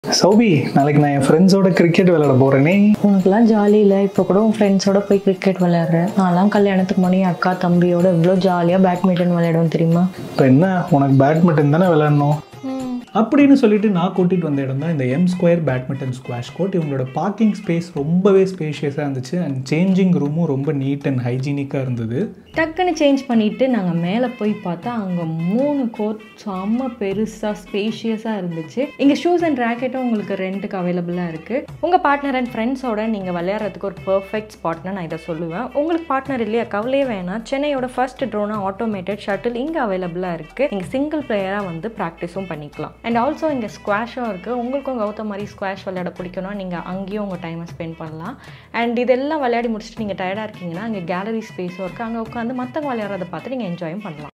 சௌபி நாளைக்கு நான் என் ஃப்ரெண்ட்ஸோட கிரிக்கெட் விளையாட போறேனே உனக்குலாம் ஜாலி இல்லை இப்போ கூட உன் ஃப்ரெண்ட்ஸோட போய் கிரிக்கெட் விளையாடுற நான்லாம் கல்யாணத்துக்கு முன்னாடி என் அக்கா தம்பியோட எவ்வளோ ஜாலியாக பேட்மிண்டன் விளையாடுவோம் தெரியுமா இப்போ என்ன உனக்கு பேட்மிண்டன் தானே விளையாடணும் அப்படின்னு சொல்லிட்டு நான் கூட்டிகிட்டு வந்த இடம் தான் இந்த M square badminton squash court இவங்களோட பார்க்கிங் ஸ்பேஸ் ரொம்பவே ஸ்பேஷியஸாக இருந்துச்சு அண்ட் சேஞ்சிங் ரூமும் ரொம்ப நீட் அண்ட் ஹைஜீனிக்காக இருந்தது டக்குன்னு சேஞ்ச் பண்ணிவிட்டு நாங்கள் மேலே போய் பார்த்தா அங்கே மூணு கோர்ட் செம்ம பெருசாக ஸ்பேஷியஸாக இருந்துச்சு இங்கே ஷூஸ் அண்ட் ரேக்கெட்டும் உங்களுக்கு ரெண்ட்டுக்கு அவைலபிளாக இருக்குது உங்கள் பார்ட்னர் அண்ட் ஃப்ரெண்ட்ஸோட நீங்கள் விளையாடுறதுக்கு ஒரு பர்ஃபெக்ட் ஸ்பாட்னு நான் இதை சொல்லுவேன் உங்களுக்கு பார்ட்னர் இல்லையா கவலையே வேணாம் சென்னையோட ஃபர்ஸ்ட் ட்ரோனா ஆட்டோமேட்டட் ஷட்டில் இங்கே அவைலபிளாக இருக்குது நீங்கள் சிங்கிள் பிளேயராக வந்து ப்ராக்டிஸும் பண்ணிக்கலாம் அண்ட் ஆல்சோ இங்கே ஸ்குவாஷும் இருக்குது உங்களுக்கும் கௌதம் மாதிரி ஸ்குவாஷ் விளையாட பிடிக்கணும் நீங்கள் அங்கேயும் உங்கள் டைமை ஸ்பெண்ட் பண்ணலாம் அண்ட் இதெல்லாம் விளையாடி முடிச்சுட்டு நீங்கள் டயர்டாக இருக்கீங்கன்னா அங்கே கேலரி ஸ்பேஸும் இருக்குது அங்கே உட்காந்து மற்றவங்க விளையாடுறத பார்த்து நீங்கள் என்ஜாயும் பண்ணலாம்